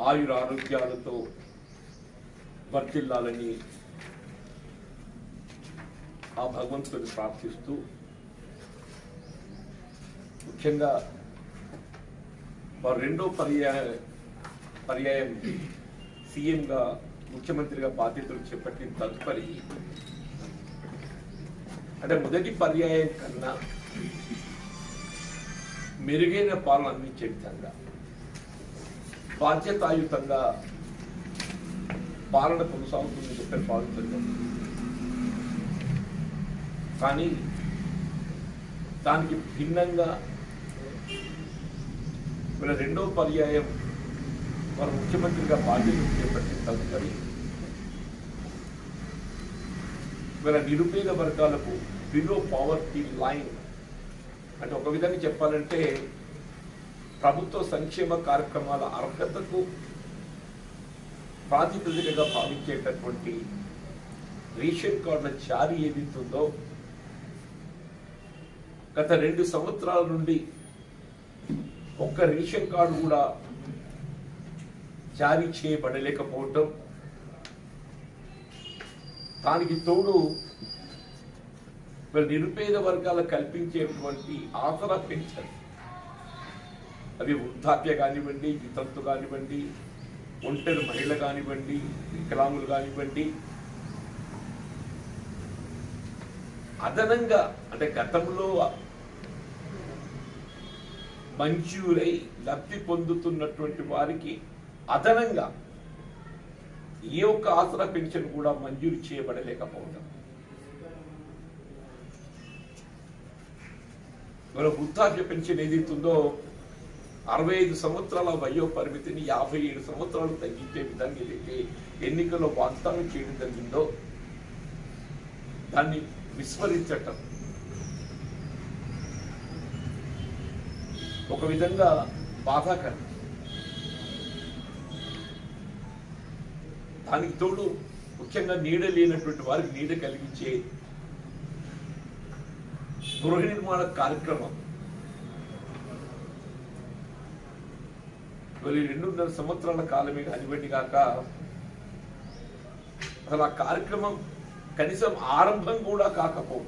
ఆయుర ఆరోగ్యాలతో వర్తిల్లాలని ఆ భగవంతుని ప్రార్థిస్తూ ముఖ్యంగా వారు రెండో పర్యాయ పర్యాయం సీఎంగా ముఖ్యమంత్రిగా బాధ్యతలు చేపట్టిన తదుపరి అంటే మొదటి పర్యాయం కన్నా మెరుగైన పాలన అందించే విధంగా బాధ్యతాయుతంగా పాలన కొనసాగుతుందని చెప్పి భావించడం కానీ దానికి భిన్నంగా వీళ్ళ రెండో పర్యాయం వారు ముఖ్యమంత్రిగా బాధ్యతలు చేపట్టిన తదుపరి వీళ్ళ నిరుపేద వర్గాలకు బిలో పావర్టీ లైన్ అంటే ఒక విధంగా చెప్పాలంటే ప్రభుత్వ సంక్షేమ కార్యక్రమాల అర్హతకు ప్రాతిపదికగా భావించేటటువంటి రేషన్ కార్డుల జారీ ఏదైతుందో గత రెండు సంవత్సరాల నుండి ఒక్క రేషన్ కార్డు కూడా జారీ చేయబడలేకపోవటం దానికి తోడు మరి నిరుపేద వర్గాలకు కల్పించేటువంటి ఆసరా పెన్షన్ అవి వృద్ధాప్య కానివ్వండి వితంతు కానివ్వండి ఒంటరి మహిళ కానివ్వండి వికలాంగులు కానివ్వండి అదనంగా అంటే గతంలో మంజూరై లబ్ధి పొందుతున్నటువంటి వారికి అదనంగా ఏ ఒక్క ఆసరా పెన్షన్ కూడా మంజూరు చేయబడలేకపోవడం మన వృద్ధాప్య పెన్షన్ ఏదైతుందో అరవై ఐదు సంవత్సరాల వయో పరిమితిని యాభై ఏడు సంవత్సరాలు తగ్గించే విధంగా ఏదైతే ఎన్నికల్లో వాగ్దానం చేయడం జరిగిందో దాన్ని విస్మరించటం ఒక విధంగా బాధాకరం దానికి తోడు ముఖ్యంగా నీడ లేనటువంటి వారికి నీడ కలిగించే గృహ నిర్మాణ కార్యక్రమం మరి రెండున్నర సంవత్సరాల కాలమే కానివ్వండి కాక అసలు ఆ కార్యక్రమం కనీసం ఆరంభం కూడా కాకపోవడం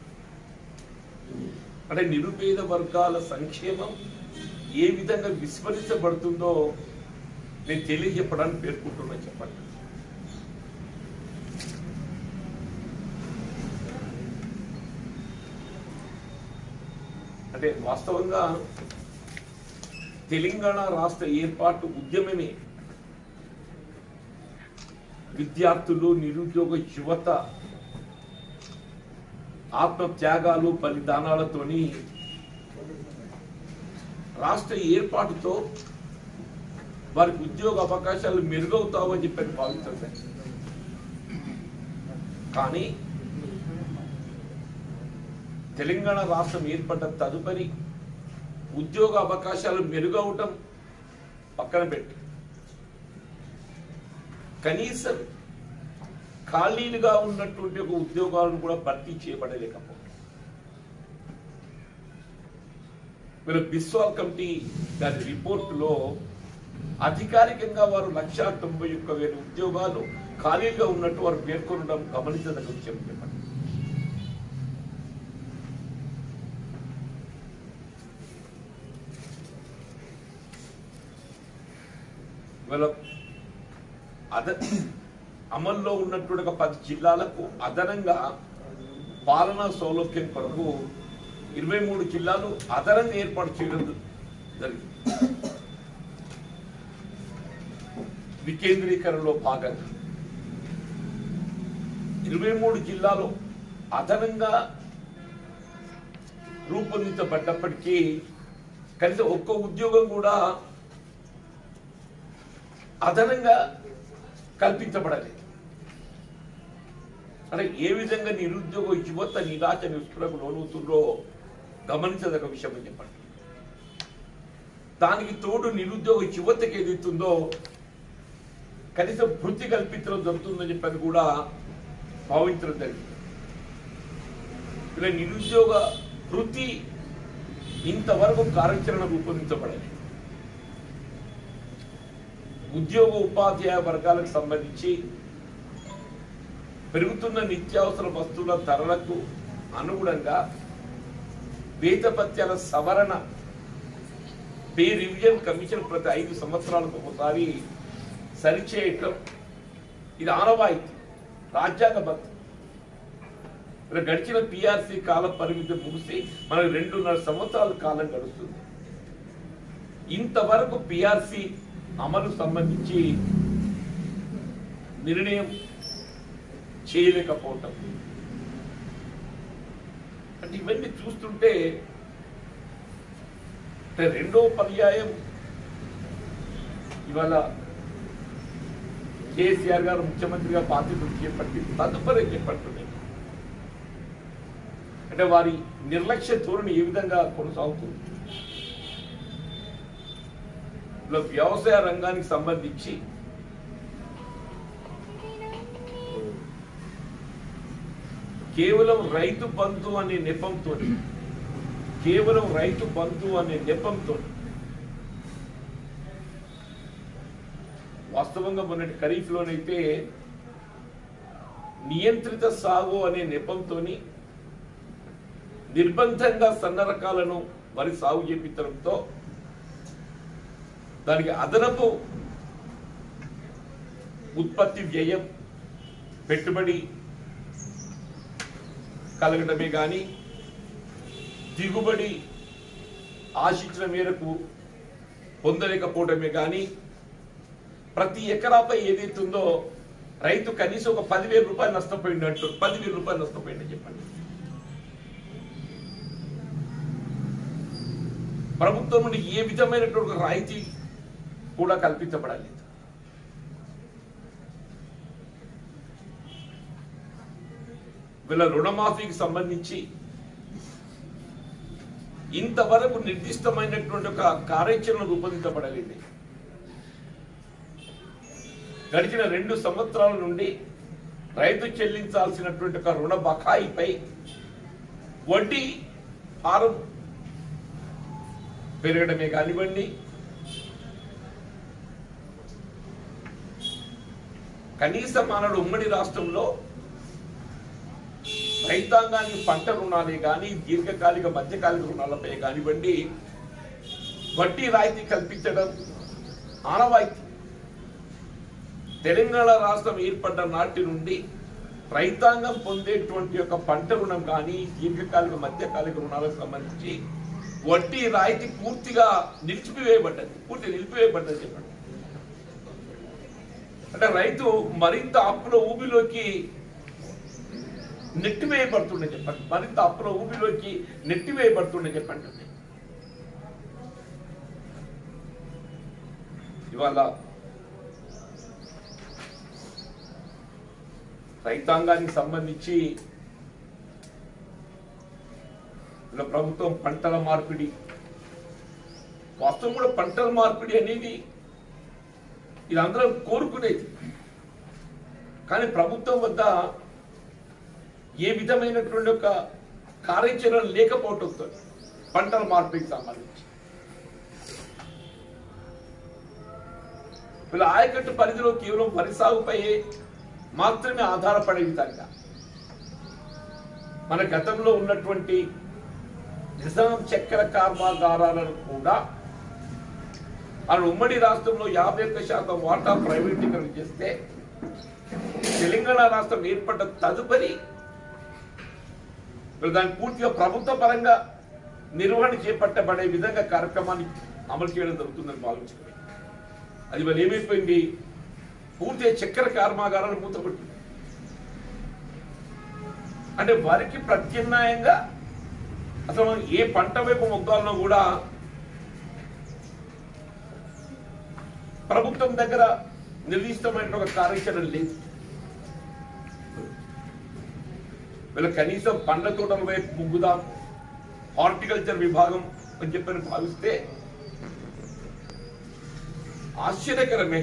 అంటే నిరుపేద వర్గాల సంక్షేమం ఏ విధంగా విస్మరించబడుతుందో నేను తెలియజెప్పడానికి పేర్కొంటున్నా చెప్పండి అంటే వాస్తవంగా తెలంగాణ రాష్ట్ర ఏర్పాటు ఉద్యమమే విద్యార్థులు నిరుద్యోగ యువత ఆత్మ త్యాగాలు బలిదానాలతోని రాష్ట్ర ఏర్పాటుతో వారికి ఉద్యోగ అవకాశాలు మెరుగవుతావని చెప్పని భావించారు కానీ తెలంగాణ రాష్ట్రం ఏర్పడ్డ తదుపరి ఉద్యోగ అవకాశాలు మెరుగవటం పక్కన పెట్టి కనీసం ఖాళీలుగా ఉన్నటువంటి ఒక ఉద్యోగాలను కూడా భర్తీ చేయబడలేకపోవడం వీళ్ళ బిస్వాల్ కమిటీ దాని రిపోర్టులో అధికారికంగా వారు లక్ష తొంభై ఒక్క వేల ఉద్యోగాలు ఖాళీగా ఉన్నట్టు వారు పేర్కొనడం గమనించదగ్గ విషయం చెప్పండి వీళ్ళ అద అమల్లో ఉన్నటువంటి ఒక పది జిల్లాలకు అదనంగా పాలనా సౌలభ్యం కొరకు ఇరవై మూడు జిల్లాలు అదనంగా ఏర్పాటు చేయడం జరిగింది వికేంద్రీకరణలో భాగంగా ఇరవై మూడు జిల్లాలు అదనంగా రూపొందించబడ్డప్పటికీ కనీసం ఒక్క ఉద్యోగం కూడా అదనంగా కల్పించబడలేదు అంటే ఏ విధంగా నిరుద్యోగ యువత నిరాశ నిస్పృహకు లోనవుతుందో గమనించదగ్గ విషయం అని చెప్పండి దానికి తోడు నిరుద్యోగ యువతకి ఏదైతుందో కనీసం వృత్తి కల్పించడం జరుగుతుందని చెప్పని కూడా భావించడం జరిగింది ఇలా నిరుద్యోగ వృత్తి ఇంతవరకు కార్యాచరణ రూపొందించబడలేదు ఉద్యోగ ఉపాధ్యాయ వర్గాలకు సంబంధించి పెరుగుతున్న నిత్యావసర వస్తువుల ధరలకు అనుగుణంగా వేతపత్యాల సవరణ పే రివిజన్ కమిషన్ ప్రతి ఐదు సంవత్సరాలకు ఒకసారి సరిచేయటం ఇది ఆనవాయితీ రాజ్యాంగబద్ధం ఇలా గడిచిన పిఆర్సీ కాల పరిమితి ముగిసి మనకు రెండున్నర సంవత్సరాల కాలం గడుస్తుంది ఇంతవరకు పిఆర్సీ అమలు సంబంధించి నిర్ణయం చేయలేకపోవటం అంటే ఇవన్నీ చూస్తుంటే అంటే రెండో పర్యాయం ఇవాళ కేసీఆర్ గారు ముఖ్యమంత్రిగా బాధ్యతలు చేపట్టి తదుపరి చేపడుతున్నాయి అంటే వారి నిర్లక్ష్య ధోరణి ఏ విధంగా కొనసాగుతుంది ఇలా వ్యవసాయ రంగానికి సంబంధించి కేవలం రైతు బంధు అనే నెపంతో కేవలం రైతు బంధు అనే నెపంతో వాస్తవంగా మొన్నటి ఖరీఫ్ లోనైతే నియంత్రిత సాగు అనే నెపంతో నిర్బంధంగా సన్న రకాలను వరి సాగు చేపించడంతో దానికి అదనపు ఉత్పత్తి వ్యయం పెట్టుబడి కలగడమే కానీ దిగుబడి ఆశించిన మేరకు పొందలేకపోవడమే కానీ ప్రతి ఎకరాపై ఏదైతుందో రైతు కనీసం ఒక పదివేల రూపాయలు నష్టపోయినట్టు పదివేల రూపాయలు నష్టపోయిందని చెప్పండి ప్రభుత్వం నుండి ఏ విధమైనటువంటి ఒక రాయితీ కూడా కల్పించబడలేదు వీళ్ళ రుణమాఫీకి సంబంధించి ఇంతవరకు నిర్దిష్టమైనటువంటి ఒక కార్యాచరణ రూపొందించబడలేదు గడిచిన రెండు సంవత్సరాల నుండి రైతు చెల్లించాల్సినటువంటి ఒక రుణ బకాయిపై వడ్డీ భారం పెరగడమే కానివ్వండి కనీస మానవుడు ఉమ్మడి రాష్ట్రంలో రైతాంగానికి పంట రుణాలే కానీ దీర్ఘకాలిక మధ్యకాలిక రుణాలపై కానివ్వండి వడ్డీ రాయితీ కల్పించడం ఆనవాయితీ తెలంగాణ రాష్ట్రం ఏర్పడ్డ నాటి నుండి రైతాంగం పొందేటువంటి యొక్క పంట రుణం కానీ దీర్ఘకాలిక మధ్యకాలిక రుణాలకు సంబంధించి వడ్డీ రాయితీ పూర్తిగా నిలిచిపివేయబడ్డది పూర్తి నిలిపివేయబడ్డది చెప్పండి అంటే రైతు మరింత అప్పుల ఊబిలోకి నెట్టివేయబడుతుండే చెప్పండి మరింత అప్పుల ఊబిలోకి నెట్టివేయబడుతుండే చెప్పండి ఇవాళ రైతాంగానికి సంబంధించి ఇలా ప్రభుత్వం పంటల మార్పిడి వాస్తవం కూడా పంటల మార్పిడి అనేది ఇది అందరం కోరుకునేది కానీ ప్రభుత్వం వద్ద ఏ విధమైనటువంటి ఒక కార్యాచరణ లేకపోవడంతో పంటల మార్పిడికి సంబంధించి వీళ్ళ ఆయకట్టు పరిధిలో కేవలం వరి సాగుపై మాత్రమే ఆధారపడే విధంగా మన గతంలో ఉన్నటువంటి నిజాం చక్కెర కర్మాగారాలను కూడా మన ఉమ్మడి రాష్ట్రంలో యాభై ఒక్క శాతం వాటా ప్రైవేటీకరణ చేస్తే తెలంగాణ రాష్ట్రం ఏర్పడ్డ తదుపరి వీళ్ళు దాన్ని పూర్తిగా ప్రభుత్వ పరంగా నిర్వహణ చేపట్టబడే విధంగా కార్యక్రమాన్ని అమలు చేయడం జరుగుతుందని భావించుకోండి అది మరి ఏమైపోయింది పూర్తిగా చక్కెర కర్మాగారాలు మూతపట్టింది అంటే వారికి ప్రత్యామ్నాయంగా అసలు మనం ఏ పంట వైపు మొగ్గాలనో కూడా ప్రభుత్వం దగ్గర నిర్దిష్టమైన ఒక కార్యాచరణ లేదు వీళ్ళ కనీసం పండ్ల తోటల వైపు ముగ్గుదాం హార్టికల్చర్ విభాగం అని చెప్పని భావిస్తే ఆశ్చర్యకరమే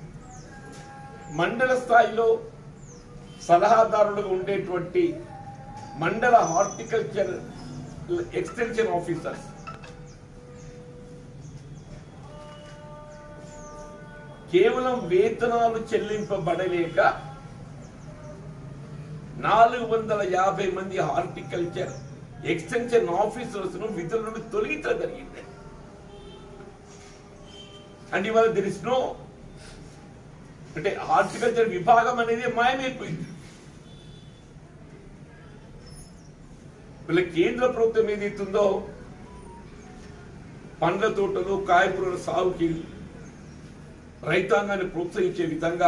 మండల స్థాయిలో సలహాదారులుగా ఉండేటువంటి మండల హార్టికల్చర్ ఎక్స్టెన్షన్ ఆఫీసర్స్ కేవలం వేతనాలు చెల్లింపబడలేక నాలుగు వందల యాభై మంది హార్టికల్చర్ ఎక్స్టెన్షన్ ఆఫీసర్స్ ను విధుల నుండి తొలగించడం జరిగింది అండ్ ఇవాళ దెర్ ఇస్ నో అంటే హార్టికల్చర్ విభాగం అనేది మాయమైపోయింది వీళ్ళ కేంద్ర ప్రభుత్వం ఏదైతుందో పండ్ల తోటలు కాయగూరల సాగుకి రైతాంగాన్ని ప్రోత్సహించే విధంగా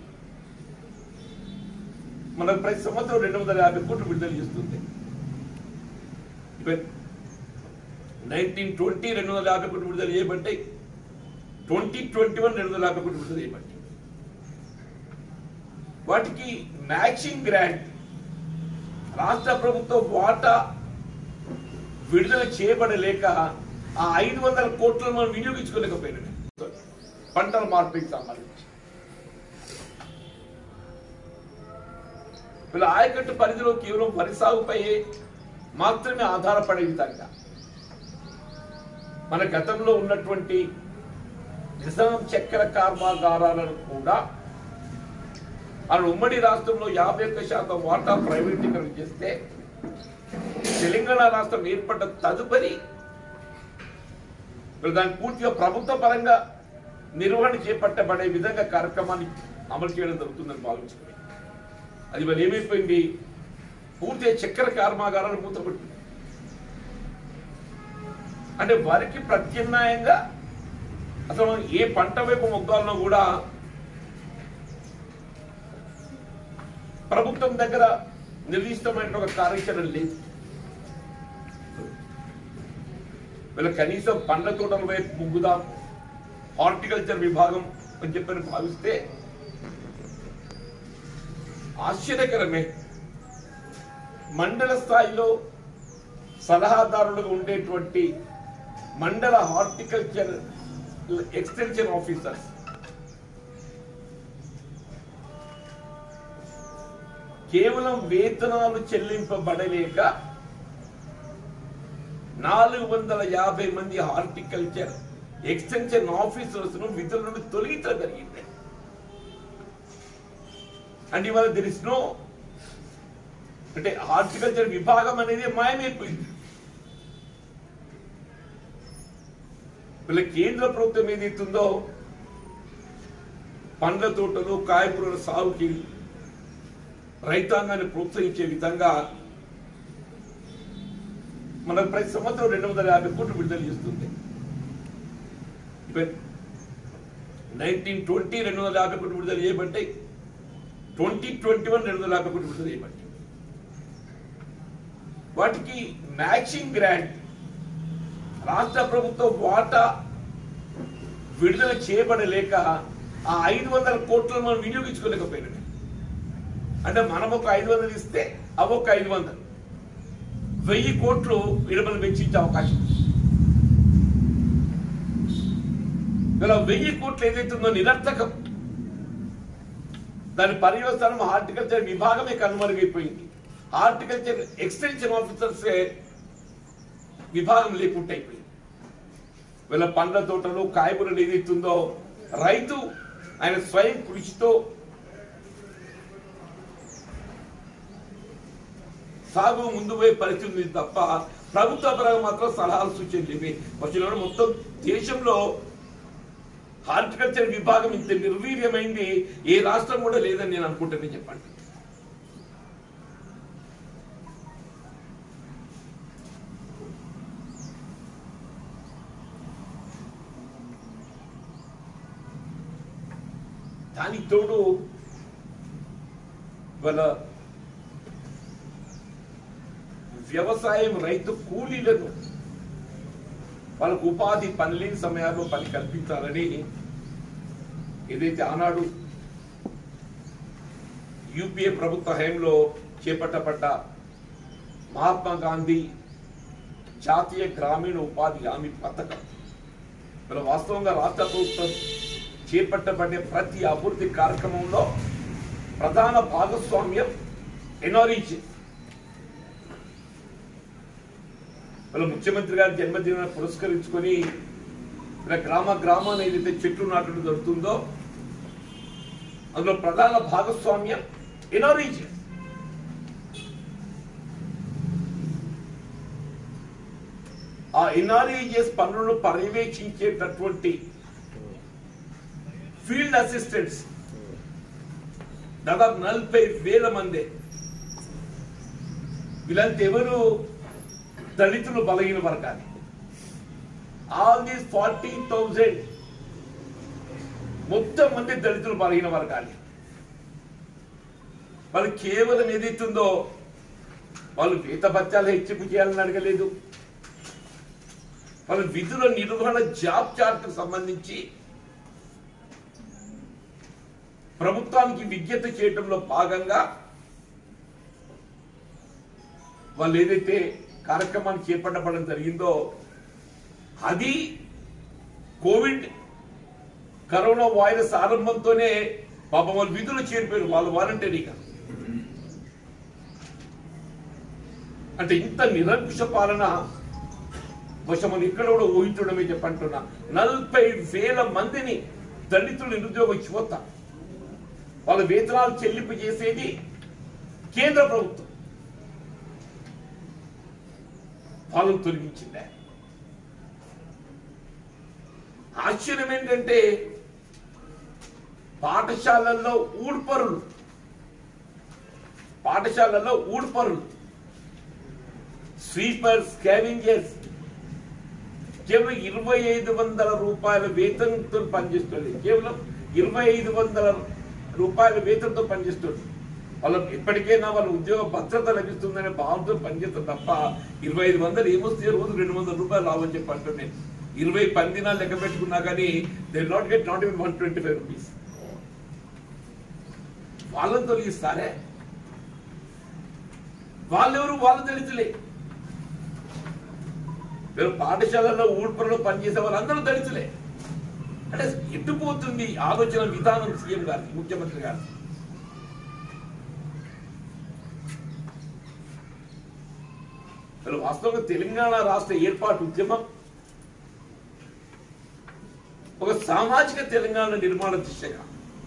మన ప్రతి సంవత్సరం రెండు వందల యాభై కోట్లు విడుదల చేస్తుంది నైన్టీన్ ట్వంటీ రెండు వందల యాభై కోట్లు విడుదల చేయబడ్డాయి ట్వంటీ ట్వంటీ వన్ రెండు వందల యాభై కోట్లు విడుదల చేయబడ్డాయి వాటికి మ్యాచింగ్ గ్రాంట్ రాష్ట్ర ప్రభుత్వం వాటా విడుదల చేయబడలేక ఆ ఐదు వందల కోట్లను మనం వినియోగించుకోలేకపోయినా పంటల మార్పిడికి సంబంధించి వీళ్ళ ఆయకట్టు పరిధిలో కేవలం వరి సాగుపై మాత్రమే ఆధారపడే విధంగా మన గతంలో ఉన్నటువంటి నిజాం చక్కెర కర్మాగారాలను కూడా మన ఉమ్మడి రాష్ట్రంలో యాభై ఒక్క శాతం వాటా ప్రైవేటీకరణ చేస్తే తెలంగాణ రాష్ట్రం ఏర్పడ్డ తదుపరి వీళ్ళు దాన్ని పూర్తిగా ప్రభుత్వ పరంగా నిర్వహణ చేపట్టబడే విధంగా కార్యక్రమాన్ని అమలు చేయడం జరుగుతుందని భావించుకుని అది మరి ఏమైపోయింది పూర్తిగా చక్కెర కర్మాగారాలు మూతపట్టింది అంటే వారికి ప్రత్యామ్నాయంగా అసలు మనం ఏ పంట వైపు మొగ్గాలనో కూడా ప్రభుత్వం దగ్గర నిర్దిష్టమైన ఒక కార్యాచరణ లేదు వీళ్ళ కనీసం పండ్ల తోటల వైపు ముగ్గుదాం హార్టికల్చర్ విభాగం అని చెప్పని భావిస్తే ఆశ్చర్యకరమే మండల స్థాయిలో సలహాదారులుగా ఉండేటువంటి మండల హార్టికల్చర్ ఎక్స్టెన్షన్ ఆఫీసర్స్ కేవలం వేతనాలు చెల్లింపబడలేక నాలుగు వందల యాభై మంది హార్టికల్చర్ ఎక్స్టెన్షన్ ఆఫీసర్స్ ను విధుల నుండి తొలగించడం జరిగింది అండ్ ఇవాళ దెర్ ఇస్ నో అంటే హార్టికల్చర్ విభాగం అనేది మాయమైపోయింది వీళ్ళ కేంద్ర ప్రభుత్వం ఏదైతుందో పండ్ల తోటలు కాయగూరల సాగుకి రైతాంగాన్ని ప్రోత్సహించే విధంగా మన ప్రతి సంవత్సరం రెండు వందల యాభై కోట్లు విడుదల చేస్తుంది నైన్టీన్ ట్వంటీ రెండు వందల యాభై కోట్లు విడుదల చేయబడ్డాయి ట్వంటీ ట్వంటీ వన్ రెండు వందల యాభై కోట్లు విడుదల చేయబడ్డాయి వాటికి మ్యాచింగ్ గ్రాంట్ రాష్ట్ర ప్రభుత్వం వాటా విడుదల చేయబడలేక ఆ ఐదు వందల కోట్లను మనం వినియోగించుకోలేకపోయినా అంటే మనం ఒక ఐదు వందలు ఇస్తే అవి ఒక ఐదు వందలు వెయ్యి కోట్లు విడుదల వెచ్చించే అవకాశం ఉంది. ఇలా వెయ్యి కోట్లు ఏదైతుందో నిరర్థకం దాని పర్యవసానం హార్టికల్చర్ విభాగమే కనుమరుగైపోయింది హార్టికల్చర్ ఎక్స్టెన్షన్ ఆఫీసర్స్ విభాగం లేకుండా అయిపోయింది వీళ్ళ పండ్ల తోటలు కాయగూరలు ఏదైతుందో రైతు ఆయన స్వయం కృషితో సాగు ముందు పోయే పరిస్థితి ఉంది తప్ప ప్రభుత్వ పరంగా మాత్రం సలహాలు సూచనలు ఇవి వచ్చిన మొత్తం దేశంలో హార్టికల్చర్ విభాగం ఇంత నిర్వీర్యమైంది ఏ రాష్ట్రం కూడా లేదని నేను అనుకుంటానని చెప్పండి దానికి తోడు వాళ్ళ వ్యవసాయం రైతు కూలీలను వాళ్ళకు ఉపాధి పని లేని సమయాల్లో పని కల్పించాలని ఏదైతే ఆనాడు యూపీఏ ప్రభుత్వ హయాంలో చేపట్టబడ్డ మహాత్మా గాంధీ జాతీయ గ్రామీణ ఉపాధి హామీ పథకం మరి వాస్తవంగా రాష్ట్ర ప్రభుత్వం చేపట్టబడే ప్రతి అభివృద్ధి కార్యక్రమంలో ప్రధాన భాగస్వామ్యం ఎన్ఆర్ఈజీ వాళ్ళ ముఖ్యమంత్రి గారి జన్మదినాన్ని పురస్కరించుకొని ఇలా గ్రామ గ్రామాన్ని ఏదైతే చెట్లు నాటడం జరుగుతుందో అందులో ప్రధాన భాగస్వామ్యం ఎన్ఆర్ఈజీఎస్ ఆ ఎన్ఆర్ఈజీఎస్ పనులను పర్యవేక్షించేటటువంటి ఫీల్డ్ అసిస్టెంట్స్ దాదాపు నలభై వేల మంది వీళ్ళంతా ఎవరు దళితులు బలహీన వర్గాలు ఆల్ దీస్ ఫార్టీ థౌజండ్ మొత్తం మంది దళితులు బలహీన వర్గాలు వాళ్ళు కేవలం ఏదైతుందో వాళ్ళు వేత బత్యాలు హెచ్చింపు చేయాలని అడగలేదు వాళ్ళ విధుల నిర్వహణ జాబ్ చార్ట్ సంబంధించి ప్రభుత్వానికి విజ్ఞత చేయడంలో భాగంగా వాళ్ళు ఏదైతే కార్యక్రమాన్ని చేపట్టబడడం జరిగిందో అది కోవిడ్ కరోనా వైరస్ ఆరంభంతోనే పాపం వాళ్ళు విధులు చేరిపోయారు వాళ్ళు వాలంటరీగా అంటే ఇంత నిరంకుశ పాలన బహుశా మనం ఇక్కడ కూడా ఊహించడమే చెప్పంటున్నా నలభై వేల మందిని దళితులు నిరుద్యోగ యువత వాళ్ళ వేతనాలు చెల్లింపు చేసేది కేంద్ర ప్రభుత్వం వాళ్ళని తొలగించిందే ఆశ్చర్యం ఏంటంటే పాఠశాలల్లో ఊడ్పరులు పాఠశాలల్లో ఊడ్పరులు స్వీపర్ స్కావింజర్స్ కేవలం ఇరవై ఐదు వందల రూపాయల వేతనంతో పనిచేస్తుంది కేవలం ఇరవై ఐదు వందల రూపాయల వేతనంతో పనిచేస్తుంది వాళ్ళకి ఎప్పటికైనా వాళ్ళ ఉద్యోగ భద్రత లభిస్తుందనే భావంతో పనిచేస్తారు తప్ప ఇరవై ఐదు వందలు ఏమొస్తే రోజు రెండు వందల రూపాయలు లాభం చెప్పి అంటున్నాను ఇరవై పందినాలు లెక్క పెట్టుకున్నా కానీ they not get not even one twenty five rupees వాళ్ళని తొలగిస్తారే వాళ్ళెవరు వాళ్ళు దళితులే మీరు పాఠశాలలో ఊడ్పులలో పనిచేసే వాళ్ళందరూ దళితులే అంటే ఎట్టుపోతుంది ఆలోచన విధానం సీఎం గారికి ముఖ్యమంత్రి గారు అసలు వాస్తవంగా తెలంగాణ రాష్ట్ర ఏర్పాటు ఉద్యమం ఒక సామాజిక తెలంగాణ నిర్మాణ దిశగా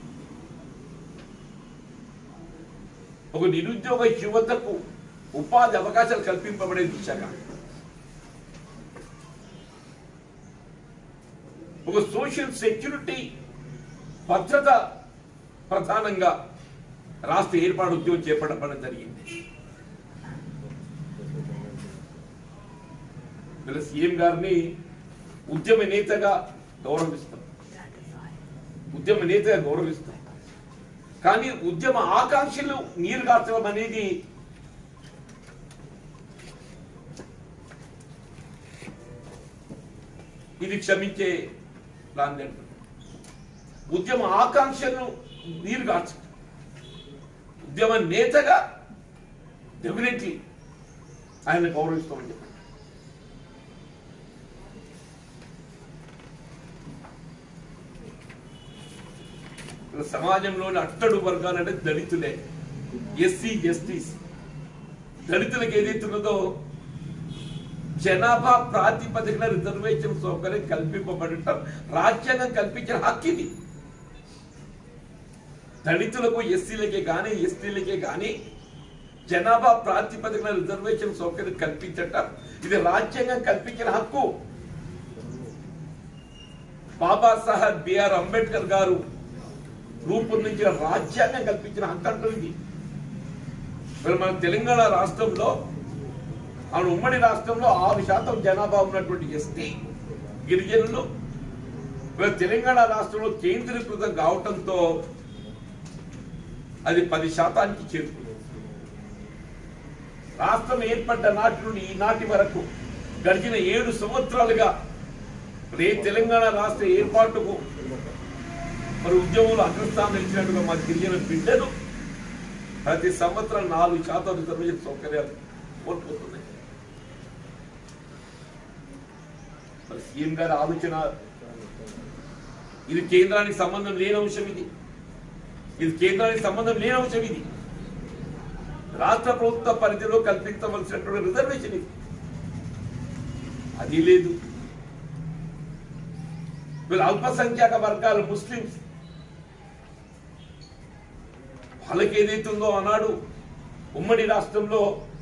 ఒక నిరుద్యోగ యువతకు ఉపాధి అవకాశాలు కల్పింపబడే దిశగా ఒక సోషల్ సెక్యూరిటీ భద్రత ప్రధానంగా రాష్ట్ర ఏర్పాటు ఉద్యమం చేపట్టడం జరిగింది వీళ్ళ సీఎం గారిని ఉద్యమ నేతగా గౌరవిస్తాం ఉద్యమ నేతగా గౌరవిస్తాం కానీ ఉద్యమ ఆకాంక్షలు నీరు కార్చడం అనేది ఇది క్షమించే దాన్ని అంటారు. ఉద్యమ ఆకాంక్షలను నీరు కార్చడం ఉద్యమ నేతగా డెఫినెట్లీ ఆయన గౌరవిస్తామని చెప్పండి ఇలా సమాజంలోని అట్టడు వర్గాలంటే దళితులే ఎస్సీ ఎస్టీస్ దళితులకు ఏదైతున్నదో జనాభా ప్రాతిపదికన రిజర్వేషన్ సౌకర్యం కల్పింపబడటం రాజ్యాంగం కల్పించిన హక్కు ఇది దళితులకు ఎస్సీలకే కానీ ఎస్టీలకే కానీ జనాభా ప్రాతిపదికన రిజర్వేషన్ సౌకర్యం కల్పించటం ఇది రాజ్యాంగం కల్పించిన హక్కు బాబాసాహెబ్ బిఆర్ అంబేద్కర్ గారు రూపొందించిన రాజ్యాంగం కల్పించిన హక్కు అంటూ ఇది మరి మన తెలంగాణ రాష్ట్రంలో మన ఉమ్మడి రాష్ట్రంలో ఆరు శాతం జనాభా ఉన్నటువంటి ఎస్టీ గిరిజనులు మరి తెలంగాణ రాష్ట్రంలో కేంద్రీకృతం కావటంతో అది పది శాతానికి చేరుకుంది రాష్ట్రం ఏర్పడ్డ నాటి నుండి ఈనాటి వరకు గడిచిన ఏడు సంవత్సరాలుగా మరి ఏ తెలంగాణ రాష్ట్ర ఏర్పాటుకు మరి ఉద్యమంలో అగ్రస్థానం నిలిచినట్టుగా మా గిరిజన బిడ్డలు ప్రతి సంవత్సరం నాలుగు శాతం రిజర్వేషన్ సౌకర్యాలు కోల్పోతున్నాయి మరి సీఎం గారి ఆలోచన ఇది కేంద్రానికి సంబంధం లేని అంశం ఇది ఇది కేంద్రానికి సంబంధం లేని అంశం ఇది రాష్ట్ర ప్రభుత్వ పరిధిలో కల్పించవలసినటువంటి రిజర్వేషన్ ఇది అది లేదు వీళ్ళు అల్పసంఖ్యాక వర్గాలు ముస్లిమ్స్ వాళ్ళకి ఏదైతే ఉందో ఆనాడు ఉమ్మడి రాష్ట్రంలో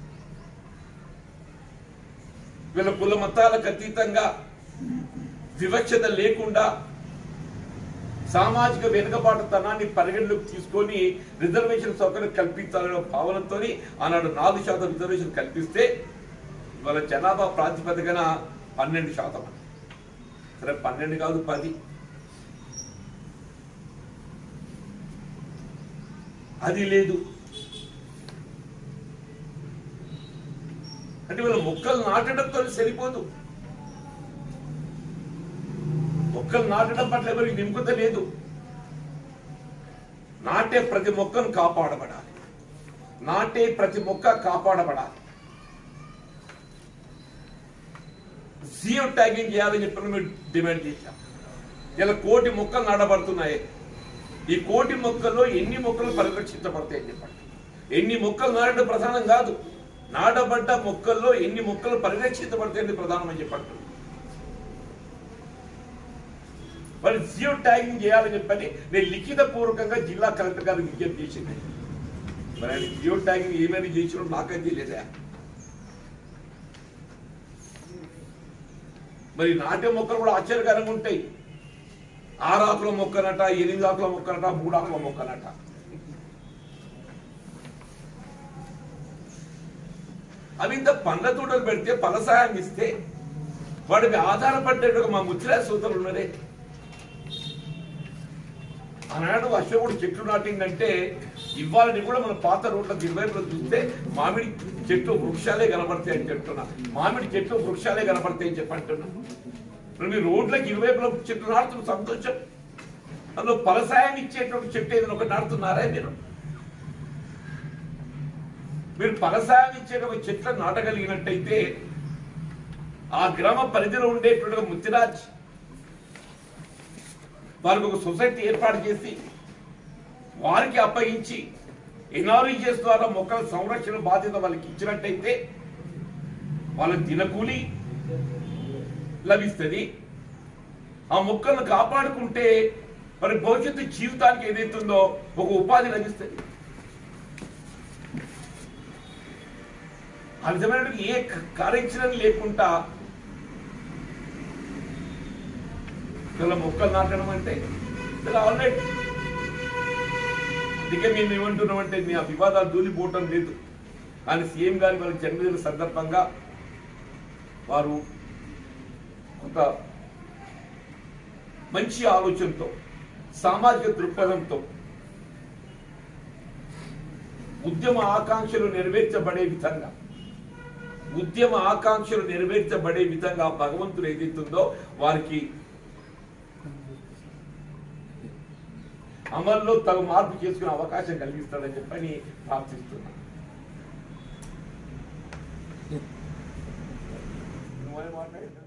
వీళ్ళ కుల మతాలకు అతీతంగా వివక్షత లేకుండా సామాజిక వెనుకబాటుతనాన్ని పరిగణలోకి తీసుకొని రిజర్వేషన్ సౌకర్యం కల్పించాలనే భావనతో ఆనాడు నాలుగు శాతం రిజర్వేషన్ కల్పిస్తే ఇవాళ జనాభా ప్రాతిపదికన పన్నెండు శాతం సరే పన్నెండు కాదు పది అది లేదు అంటే వీళ్ళ మొక్కలు నాటడంతో సరిపోదు మొక్కలు నాటడం పట్ల ఎవరికి నింపుత లేదు నాటే ప్రతి మొక్కను కాపాడబడాలి నాటే ప్రతి మొక్క కాపాడబడాలి జియో ట్యాగింగ్ చేయాలని చెప్పి మేము డిమాండ్ చేశాం ఇలా కోటి మొక్కలు నాటబడుతున్నాయి ఈ కోటి మొక్కల్లో ఎన్ని మొక్కలు పరిరక్షించబడతాయని చెప్పండి ఎన్ని మొక్కలు నాటడం ప్రధానం కాదు నాటబడ్డ మొక్కల్లో ఎన్ని మొక్కలు పరిరక్షించబడతాయని ప్రధానం అని చెప్పండి మరి జియో ట్యాగింగ్ చేయాలని చెప్పని నేను లిఖిత పూర్వకంగా జిల్లా కలెక్టర్ గారికి విజ్ఞప్తి చేసింది మరి ఆయన జియో ట్యాగింగ్ ఏమైనా చేసినో నాకైతే లేదా మరి నాట్య మొక్కలు కూడా ఆశ్చర్యకరంగా ఉంటాయి ఆరు ఆకుల మొక్కనట ఎనిమిది ఆకుల మొక్కనట మూడు ఆకుల మొక్కనట అవి ఇంత పండ్ల తోటలు పెడితే ఫలసాయం ఇస్తే వాడికి ఆధారపడ్డట్టుగా మా ముచ్చిరా సూత్రులు ఉన్నారే ఆనాడు అశోకుడు చెట్లు నాటిందంటే ఇవ్వాలని కూడా మన పాత రోడ్ల ఇరువైపులో చూస్తే మామిడి చెట్లు వృక్షాలే కనబడతాయి అని చెప్తున్నా మామిడి చెట్లు వృక్షాలే కనబడతాయి అని చెప్పి అంటున్నా ఇప్పుడు మీ రోడ్లకు ఇరువైపులో చెట్లు నాటుతున్న సంతోషం అందులో ఫలసాయాన్ని ఇచ్చేటువంటి చెట్టు ఏదైనా ఒకటి నాటుతున్నారా మీరు మీరు ఫలసాయాన్ని ఇచ్చే ఒక చెట్లను నాటగలిగినట్టయితే ఆ గ్రామ పరిధిలో ఉండేటువంటి ఒక ముత్తిరాజ్ వారికి ఒక సొసైటీ ఏర్పాటు చేసి వారికి అప్పగించి ఎన్ఆర్ఈజెస్ ద్వారా మొక్కల సంరక్షణ బాధ్యత వాళ్ళకి ఇచ్చినట్టయితే వాళ్ళకి దినకూలి లభిస్తుంది ఆ మొక్కలను కాపాడుకుంటే మరి భవిష్యత్తు జీవితానికి ఏదైతుందో ఒక ఉపాధి లభిస్తుంది ఆ విధమైన ఏ కార్యాచరణ లేకుండా ఇలా మొక్కలు నాటడం అంటే ఇలా ఆల్రెడీ అందుకే మేము ఏమంటున్నామంటే మీ ఆ వివాదాలు దూలిపోవటం లేదు కానీ సీఎం గారి వారి జన్మదిన సందర్భంగా వారు కొంత మంచి ఆలోచనతో సామాజిక దృక్పథంతో ఉద్యమ ఆకాంక్షలు నెరవేర్చబడే విధంగా ఉద్యమ ఆకాంక్షలు నెరవేర్చబడే విధంగా భగవంతుడు ఏదైతుందో వారికి అమల్లో తగు మార్పు చేసుకునే అవకాశం కలిగిస్తాడని చెప్పని ప్రార్థిస్తున్నాను నువ్వేం మాట్లాడావు?